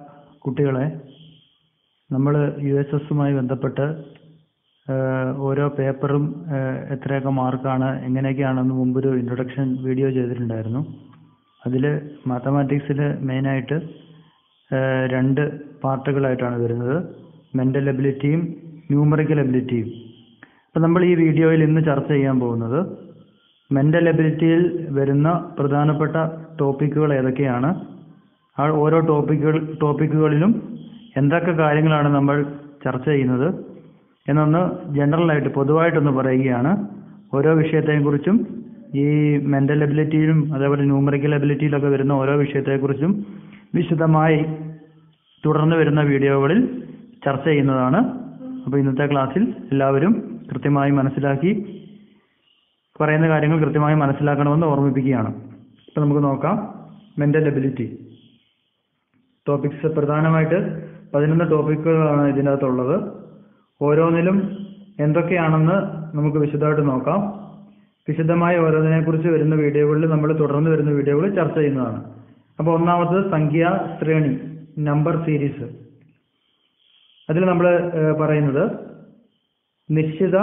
കുട്ടികളെ നമ്മൾ U S എസുമായി ബന്ധപ്പെട്ട് ഏഹ്, ഓരോ പേപ്പറും ഏഹ്, എത്രയൊക്കെ മാർക്കാണ് എങ്ങനെയൊക്കെയാണെന്ന് മുമ്പൊരു ഇൻട്രൊഡക്ഷൻ വീഡിയോ ചെയ്തിട്ടുണ്ടായിരുന്നു അതിൽ മാത്തമാറ്റിക്സിൽ മെയിനായിട്ട് ഏഹ്, രണ്ട് പാർട്ടുകളായിട്ടാണ് വരുന്നത് മെൻ്റൽ എബിലിറ്റിയും ന്യൂമറിക്കൽ എബിലിറ്റിയും അപ്പം നമ്മൾ ഈ വീഡിയോയിൽ ഇന്ന് ചർച്ച ചെയ്യാൻ പോകുന്നത് മെൻ്റൽ എബിലിറ്റിയിൽ വരുന്ന പ്രധാനപ്പെട്ട ടോപ്പിക്കുകൾ ഏതൊക്കെയാണ് ആ ഓരോ ടോപ്പിക്കുകൾ ടോപ്പിക്കുകളിലും എന്തൊക്കെ കാര്യങ്ങളാണ് നമ്മൾ ചർച്ച ചെയ്യുന്നത് എന്നൊന്ന് ജനറലായിട്ട് പൊതുവായിട്ടൊന്ന് പറയുകയാണ് ഓരോ വിഷയത്തെയും കുറിച്ചും ഈ മെൻ്റൽ എബിലിറ്റിയിലും അതേപോലെ ന്യൂമറിക്കൽ എബിലിറ്റിയിലൊക്കെ വരുന്ന ഓരോ വിഷയത്തെക്കുറിച്ചും വിശദമായി തുടർന്ന് വരുന്ന വീഡിയോകളിൽ ചർച്ച ചെയ്യുന്നതാണ് അപ്പോൾ ഇന്നത്തെ ക്ലാസ്സിൽ എല്ലാവരും കൃത്യമായി മനസ്സിലാക്കി പറയുന്ന കാര്യങ്ങൾ കൃത്യമായി മനസ്സിലാക്കണമെന്ന് ഓർമ്മിപ്പിക്കുകയാണ് അപ്പോൾ നമുക്ക് നോക്കാം മെൻ്റൽ എബിലിറ്റി ടോപ്പിക്സ് പ്രധാനമായിട്ട് പതിനൊന്ന് ടോപ്പിക്കുകളാണ് ഇതിനകത്തുള്ളത് ഓരോന്നിലും എന്തൊക്കെയാണെന്ന് നമുക്ക് വിശദമായിട്ട് നോക്കാം വിശദമായി ഓരോന്നിനെക്കുറിച്ച് വരുന്ന വീഡിയോകളിൽ നമ്മൾ തുടർന്ന് വരുന്ന വീഡിയോകളിൽ ചർച്ച ചെയ്യുന്നതാണ് അപ്പോൾ ഒന്നാമത്തത് സംഖ്യ ശ്രേണി നമ്പർ സീരീസ് അതിൽ നമ്മൾ പറയുന്നത് നിശ്ചിത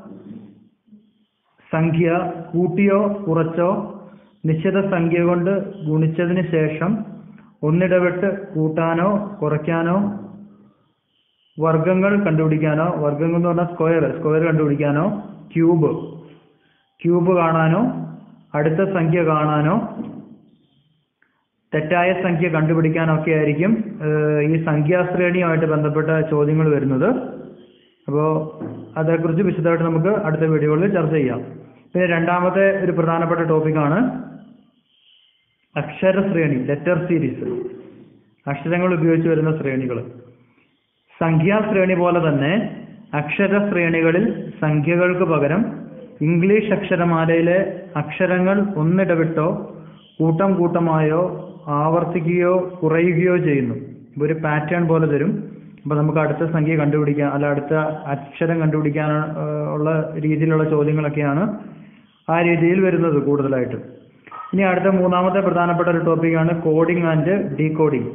സംഖ്യ കൂട്ടിയോ കുറച്ചോ നിശ്ചിത സംഖ്യ കൊണ്ട് ഗുണിച്ചതിന് ശേഷം ഒന്നിടവിട്ട് കൂട്ടാനോ കുറയ്ക്കാനോ വർഗങ്ങൾ കണ്ടുപിടിക്കാനോ വർഗങ്ങൾ എന്ന് പറഞ്ഞാൽ സ്ക്വയർ സ്ക്വയർ കണ്ടുപിടിക്കാനോ ക്യൂബ് ക്യൂബ് കാണാനോ അടുത്ത സംഖ്യ കാണാനോ തെറ്റായ സംഖ്യ കണ്ടുപിടിക്കാനോ ഒക്കെ ആയിരിക്കും ഏഹ്, ഈ സംഖ്യാശ്രേണിയുമായിട്ട് ബന്ധപ്പെട്ട ചോദ്യങ്ങൾ വരുന്നത് അപ്പോൾ അതേക്കുറിച്ച് വിശദമായിട്ട് നമുക്ക് അടുത്ത വീഡിയോകളിൽ ചർച്ച ചെയ്യാം പിന്നെ രണ്ടാമത്തെ ഒരു പ്രധാനപ്പെട്ട ടോപ്പിക്കാണ് അക്ഷര ശ്രേണി ലെറ്റർ സീരീസ് അക്ഷരങ്ങൾ ഉപയോഗിച്ച് വരുന്ന ശ്രേണികൾ സംഖ്യാശ്രേണി പോലെ തന്നെ അക്ഷര ശ്രേണികളിൽ സംഖ്യകൾക്ക് പകരം ഇംഗ്ലീഷ് അക്ഷരമാലയിലെ അക്ഷരങ്ങൾ ഒന്നിടവിട്ടോ കൂട്ടം കൂട്ടമായോ ആവർത്തിക്കുകയോ കുറയുകയോ ചെയ്യുന്നു ഇപ്പൊ ഒരു പാറ്റേൺ പോലെ തരും അപ്പൊ നമുക്ക് അടുത്ത സംഖ്യ കണ്ടുപിടിക്കാൻ അല്ല അടുത്ത അക്ഷരം കണ്ടുപിടിക്കാൻ ഏഹ്, ഉള്ള രീതിയിലുള്ള ചോദ്യങ്ങളൊക്കെയാണ് ആ രീതിയിൽ വരുന്നത് കൂടുതലായിട്ട് ഇനി അടുത്ത മൂന്നാമത്തെ പ്രധാനപ്പെട്ട ഒരു ടോപ്പിക്കാണ് കോഡിംഗ് ആൻഡ് ഡീകോഡിംഗ്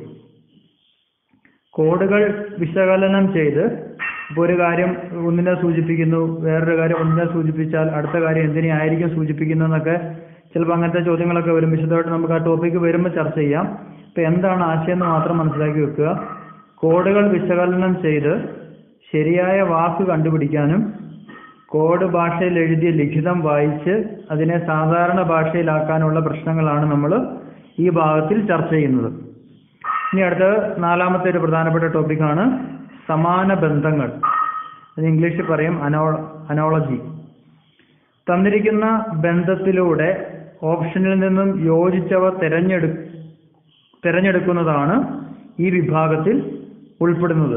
കോഡുകൾ വിശകലനം ചെയ്ത് ഇപ്പോൾ ഒരു കാര്യം ഒന്നിനെ സൂചിപ്പിക്കുന്നു വേറൊരു കാര്യം ഒന്നിനെ സൂചിപ്പിച്ചാൽ അടുത്ത കാര്യം എന്തിനെ ആയിരിക്കും സൂചിപ്പിക്കുന്നതെന്നൊക്കെ ചിലപ്പോൾ അങ്ങനത്തെ ചോദ്യങ്ങളൊക്കെ വരും വിശദമായിട്ട് നമുക്ക് ആ ടോപ്പിക്ക് വരുമ്പോൾ ചർച്ച ചെയ്യാം ഇപ്പം എന്താണ് ആശയം എന്ന് മാത്രം മനസ്സിലാക്കി വെക്കുക കോഡുകൾ വിശകലനം ചെയ്ത് ശരിയായ വാക്ക് കണ്ടുപിടിക്കാനും കോഡ് ഭാഷയിൽ എഴുതിയ ലിഖിതം വായിച്ച് അതിനെ സാധാരണ ഭാഷയിലാക്കാനുള്ള പ്രശ്നങ്ങളാണ് നമ്മൾ ഈ ഭാഗത്തിൽ ചർച്ച ചെയ്യുന്നത് ഇനി അടുത്ത നാലാമത്തെ ഒരു പ്രധാനപ്പെട്ട ടോപ്പിക്കാണ് സമാന ബന്ധങ്ങൾ അത് ഇംഗ്ലീഷിൽ പറയും അനോ അനോളജി തന്നിരിക്കുന്ന ബന്ധത്തിലൂടെ ഓപ്ഷനിൽ നിന്നും യോജിച്ചവ തിരഞ്ഞെടു തിരഞ്ഞെടുക്കുന്നതാണ് ഈ വിഭാഗത്തിൽ ഉൾപ്പെടുന്നത്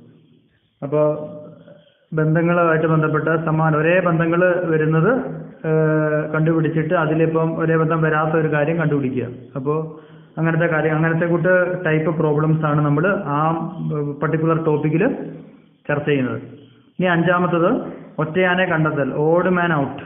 അപ്പോൾ ബന്ധങ്ങളുമായിട്ട് ബന്ധപ്പെട്ട സമാന ഒരേ ബന്ധങ്ങൾ വരുന്നത് ഏഹ്, കണ്ടുപിടിച്ചിട്ട് അതിലിപ്പം ഒരേ ബന്ധം വരാത്ത ഒരു കാര്യം കണ്ടുപിടിക്കുക അപ്പോൾ അങ്ങനത്തെ കാര്യം അങ്ങനത്തെ കൂട്ട് ടൈപ്പ് പ്രോബ്ലംസ് ആണ് നമ്മൾ ആ പർട്ടിക്കുലർ ടോപ്പിക്കിൽ ചർച്ച ചെയ്യുന്നത് ഇനി അഞ്ചാമത്തത് ഒറ്റയാനെ കണ്ടെത്തൽ ഓഡ് മാൻ ഔട്ട്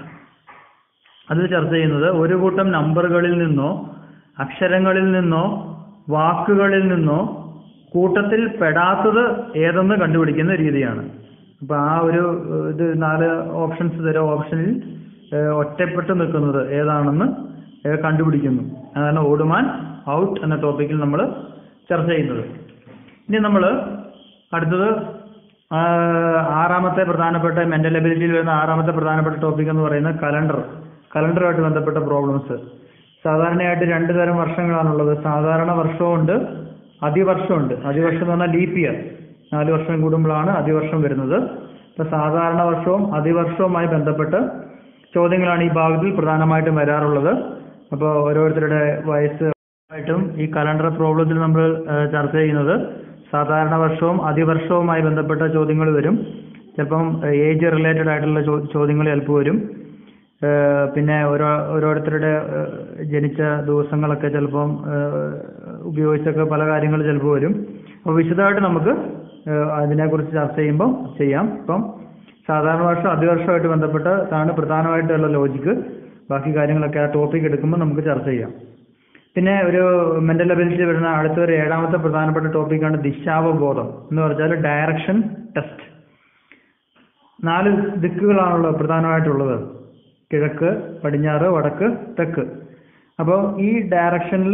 അതിൽ ചർച്ച ചെയ്യുന്നത് ഒരു കൂട്ടം നമ്പറുകളിൽ നിന്നോ അക്ഷരങ്ങളിൽ നിന്നോ വാക്കുകളിൽ നിന്നോ കൂട്ടത്തിൽ പെടാത്തത് ഏതെന്ന് കണ്ടുപിടിക്കുന്ന രീതിയാണ് അപ്പൊ ആ ഒരു ഏഹ്, ഇത് നാല് ഓപ്ഷൻസ് തരും ഓപ്ഷനിൽ ഏഹ്, ഒറ്റപ്പെട്ട് നിൽക്കുന്നത് ഏതാണെന്ന് ഏഹ്, കണ്ടുപിടിക്കുന്നു അതാണ് ഓടുമാൻ ഔട്ട് എന്ന ടോപ്പിക്കിൽ നമ്മൾ ചർച്ച ചെയ്യുന്നത് ഇനി നമ്മൾ അടുത്തത് ആ, ആറാമത്തെ പ്രധാനപ്പെട്ട മെന്റൽ എബിലിറ്റിയിൽ വരുന്ന ആറാമത്തെ പ്രധാനപ്പെട്ട ടോപ്പിക് എന്ന് പറയുന്നത് കലണ്ടർ കലണ്ടറുമായിട്ട് ബന്ധപ്പെട്ട പ്രോബ്ലംസ് സാധാരണയായിട്ട് രണ്ട് തരം വർഷങ്ങളാണുള്ളത് സാധാരണ വർഷമുണ്ട് അതിവർഷമുണ്ട് അതിവർഷം എന്ന് പറഞ്ഞാൽ ലീപ്പ് ഇയർ നാല് വർഷം കൂടുമ്പോഴാണ് അതിവർഷം വരുന്നത് ഇപ്പൊ സാധാരണ വർഷവും അതിവർഷവുമായി ബന്ധപ്പെട്ട് ചോദ്യങ്ങളാണ് ഈ ഭാഗത്തിൽ പ്രധാനമായിട്ടും വരാറുള്ളത് അപ്പോൾ ഓരോരുത്തരുടെ വയസ്സ് ആയിട്ടും ഈ കലണ്ടർ പ്രോബ്ലത്തിൽ നമ്മൾ ഏഹ്, ചർച്ച ചെയ്യുന്നത് സാധാരണ വർഷവും അതിവർഷവുമായി ബന്ധപ്പെട്ട ചോദ്യങ്ങൾ വരും ചിലപ്പം ഏജ് റിലേറ്റഡ് ആയിട്ടുള്ള ചോ- ചോദ്യങ്ങൾ ചിലപ്പോൾ വരും ഏഹ്, പിന്നെ ഓരോ ഓരോരുത്തരുടെ ഏഹ്, ജനിച്ച ദിവസങ്ങളൊക്കെ ചിലപ്പം ഏഹ്, ഉപയോഗിച്ചൊക്കെ പല കാര്യങ്ങൾ ചിലപ്പോൾ വരും അപ്പോൾ വിശദമായിട്ട് നമുക്ക് ഏഹ്, അതിനെക്കുറിച്ച് ചർച്ച ചെയ്യുമ്പോൾ ചെയ്യാം ഇപ്പം സാധാരണ വർഷം അതിവർഷമായിട്ട് ബന്ധപ്പെട്ടാണ് പ്രധാനമായിട്ടുള്ള ലോജിക്ക് ബാക്കി കാര്യങ്ങളൊക്കെ ആ ടോപ്പിക് എടുക്കുമ്പോൾ നമുക്ക് ചർച്ച ചെയ്യാം പിന്നെ ഒരു മെന്റൽ അബിലിറ്റി വരുന്ന അടുത്ത ഒരു ഏഴാമത്തെ പ്രധാനപ്പെട്ട ടോപ്പിക്കാണ് ദിശാവബോധം എന്ന് പറഞ്ഞാൽ ഡയറക്ഷൻ ടെസ്റ്റ് നാല് ദിക്കുകളാണുള്ളത് പ്രധാനമായിട്ടുള്ളത് കിഴക്ക് പടിഞ്ഞാറ് വടക്ക് തെക്ക് അപ്പോൾ ഈ ഡയറക്ഷനിൽ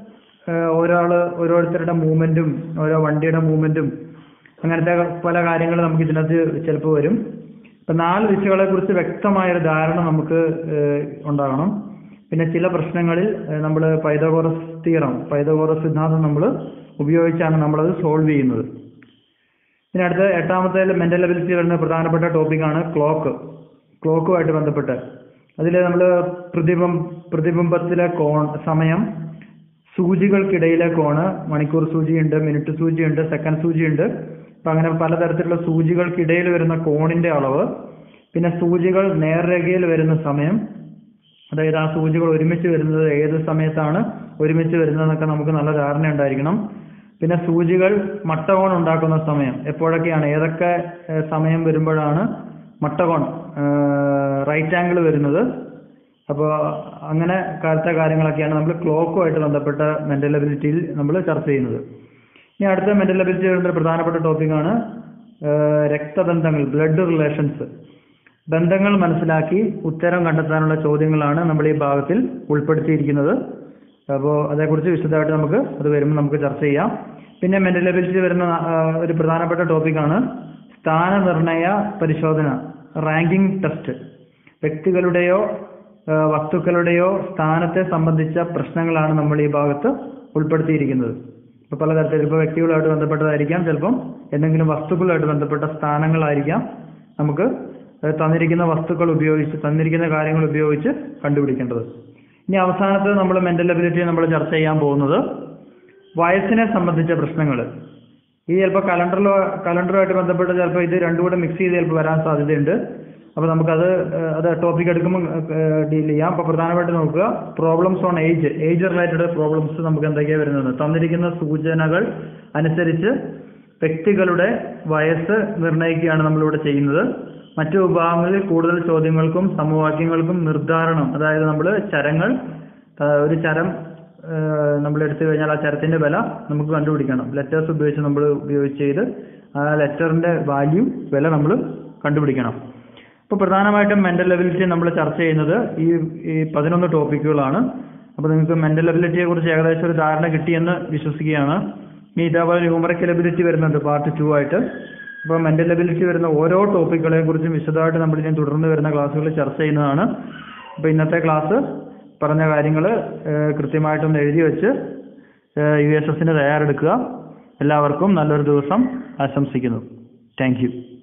ഒരാൾ ഓരോരുത്തരുടെ മൂവ്മെൻറ്റും ഓരോ വണ്ടിയുടെ മൂവ്മെൻറ്റും അങ്ങനത്തെ പല കാര്യങ്ങൾ നമുക്ക് ഇതിനകത്ത് ചിലപ്പോൾ വരും ഇപ്പം നാല് ദിശകളെ കുറിച്ച് വ്യക്തമായൊരു ധാരണ നമുക്ക് ഏഹ്, ഉണ്ടാകണം പിന്നെ ചില പ്രശ്നങ്ങളിൽ നമ്മൾ പൈതഗോറസ് തീറം പൈതഗോറസ് സിദ്ധാന്തം നമ്മൾ ഉപയോഗിച്ചാണ് നമ്മളത് സോൾവ് ചെയ്യുന്നത് പിന്നെ അടുത്ത എട്ടാമത്തെ മെന്റൽ അബിലിറ്റി വരുന്ന പ്രധാനപ്പെട്ട ടോപ്പിക്കാണ് ക്ലോക്ക് ക്ലോക്കുമായിട്ട് ബന്ധപ്പെട്ട് അതിൽ നമ്മൾ പ്രതിബം പ്രതിബിംബത്തിലെ കോൺ സമയം സൂചികൾക്കിടയിലെ കോണ് മണിക്കൂർ സൂചിയുണ്ട് മിനിറ്റ് സൂചിയുണ്ട് സെക്കൻഡ് സൂചിയുണ്ട് അപ്പം അങ്ങനെ പലതരത്തിലുള്ള സൂചികൾക്കിടയിൽ വരുന്ന കോണിന്റെ അളവ് പിന്നെ സൂചികൾ നേർരേഖയിൽ വരുന്ന സമയം അതായത് ആ സൂചികൾ ഒരുമിച്ച് വരുന്നത് ഏത് സമയത്താണ് ഒരുമിച്ച് വരുന്നതെന്നൊക്കെ നമുക്ക് നല്ല ധാരണ ഉണ്ടായിരിക്കണം പിന്നെ സൂചികൾ മട്ടകോൺ ഉണ്ടാക്കുന്ന സമയം എപ്പോഴൊക്കെയാണ് ഏതൊക്കെ ഏഹ്, സമയം വരുമ്പോഴാണ് മട്ടകോൺ റൈറ്റ് ആംഗിൾ വരുന്നത് അപ്പോൾ അങ്ങനെ കാലത്തെ കാര്യങ്ങളൊക്കെയാണ് നമ്മൾ ക്ലോക്കുമായിട്ട് ബന്ധപ്പെട്ട മെന്റൽ അബിലിറ്റിയിൽ നമ്മൾ ചർച്ച ചെയ്യുന്നത് ഇനി അടുത്ത മെന്റൽ അബിലിറ്റി വരുന്ന ഒരു പ്രധാനപ്പെട്ട ടോപ്പിക്കാണ് രക്തബന്ധങ്ങൾ ബ്ലഡ് റിലേഷൻസ് ബന്ധങ്ങൾ മനസ്സിലാക്കി ഉത്തരം കണ്ടെത്താനുള്ള ചോദ്യങ്ങളാണ് നമ്മൾ ഈ ഭാഗത്തിൽ ഉൾപ്പെടുത്തിയിരിക്കുന്നത് അപ്പോൾ അതേക്കുറിച്ച് വിശദമായിട്ട് നമുക്ക് അത് വരുമ്പോൾ നമുക്ക് ചർച്ച ചെയ്യാം പിന്നെ മെന്റൽ എബിലിറ്റി വരുന്ന ആ, ഒരു പ്രധാനപ്പെട്ട ടോപ്പിക്കാണ് സ്ഥാനനിർണയ പരിശോധന റാങ്കിംഗ് ടെസ്റ്റ് വ്യക്തികളുടെയോ ആ, വസ്തുക്കളുടെയോ സ്ഥാനത്തെ സംബന്ധിച്ച പ്രശ്നങ്ങളാണ് നമ്മൾ ഈ ഭാഗത്ത് ഉൾപ്പെടുത്തിയിരിക്കുന്നത് ഇപ്പോൾ പലതരത്തിൽ ഇപ്പോൾ വ്യക്തികളുമായിട്ട് ബന്ധപ്പെട്ടതായിരിക്കാം ചിലപ്പം എന്തെങ്കിലും വസ്തുക്കളുമായിട്ട് ബന്ധപ്പെട്ട സ്ഥാനങ്ങളായിരിക്കാം നമുക്ക് ഏഹ് തന്നിരിക്കുന്ന വസ്തുക്കൾ ഉപയോഗിച്ച് തന്നിരിക്കുന്ന കാര്യങ്ങൾ ഉപയോഗിച്ച് കണ്ടുപിടിക്കേണ്ടത് ഇനി അവസാനത്തെ നമ്മൾ മെന്റൽ അബിലിറ്റി നമ്മൾ ചർച്ച ചെയ്യാൻ പോകുന്നത് വയസ്സിനെ സംബന്ധിച്ച പ്രശ്നങ്ങൾ ഈ ചിലപ്പോൾ കലണ്ടറിലോ കലണ്ടറുമായിട്ട് ബന്ധപ്പെട്ട് ചിലപ്പോൾ ഇത് രണ്ടും കൂടെ മിക്സ് ചെയ്ത് ചിലപ്പോൾ വരാൻ സാധ്യതയുണ്ട് അപ്പോൾ നമുക്കത് ഏഹ് അത് ടോപ്പിക് എടുക്കുമ്പോൾ ഡീൽ ചെയ്യാം അപ്പോൾ പ്രധാനമായിട്ട് നോക്കുക problems on age age related problems നമുക്ക് എന്തൊക്കെയാണ് വരുന്നത് തന്നിരിക്കുന്ന സൂചനകൾ അനുസരിച്ച് വ്യക്തികളുടെ വയസ്സ് നിർണ്ണയിക്കുകയാണ് നമ്മളിവിടെ ചെയ്യുന്നത് മറ്റു വിഭാഗങ്ങളിൽ കൂടുതൽ ചോദ്യങ്ങൾക്കും സമവാക്യങ്ങൾക്കും നിർദ്ധാരണം അതായത് നമ്മൾ ചരങ്ങൾ ആ, ഒരു ചരം നമ്മൾ എടുത്തു കഴിഞ്ഞാൽ ആ ചരത്തിന്റെ വില നമുക്ക് കണ്ടുപിടിക്കണം ലെറ്റേഴ്സ് ഉപയോഗിച്ച് നമ്മൾ ഉപയോഗിച്ച് ചെയ്ത് ആ ലെറ്ററിന്റെ വാല്യൂ വില നമ്മൾ കണ്ടുപിടിക്കണം അപ്പോൾ പ്രധാനമായിട്ടും മെന്റൽ എബിലിറ്റി നമ്മൾ ചർച്ച ചെയ്യുന്നത് ഈ ഈ പതിനൊന്ന് ടോപ്പിക്കുകളാണ് അപ്പോൾ നിങ്ങൾക്ക് മെന്റൽ എബിലിറ്റിയെ കുറിച്ച് ഏകദേശം ഒരു ധാരണ കിട്ടിയെന്ന് വിശ്വസിക്കുകയാണ് ഇനി ഇതേപോലെ ന്യൂമറിക്കൽ എബിലിറ്റി വരുന്നുണ്ട് പാർട്ട് ടു ആയിട്ട് അപ്പോൾ മെന്റൽ എബിലിറ്റി വരുന്ന ഓരോ ടോപ്പിക്കുകളെ കുറിച്ചും വിശദമായിട്ട് നമ്മൾ ഇനി തുടർന്ന് വരുന്ന ക്ലാസ്സുകളിൽ ചർച്ച ചെയ്യുന്നതാണ് അപ്പോൾ ഇന്നത്തെ ക്ലാസ് പറഞ്ഞ കാര്യങ്ങൾ കൃത്യമായിട്ടൊന്ന് എഴുതി വെച്ച് യു എസ് എസിന് തയ്യാറെടുക്കുക എല്ലാവർക്കും നല്ലൊരു ദിവസം ആശംസിക്കുന്നു താങ്ക് യു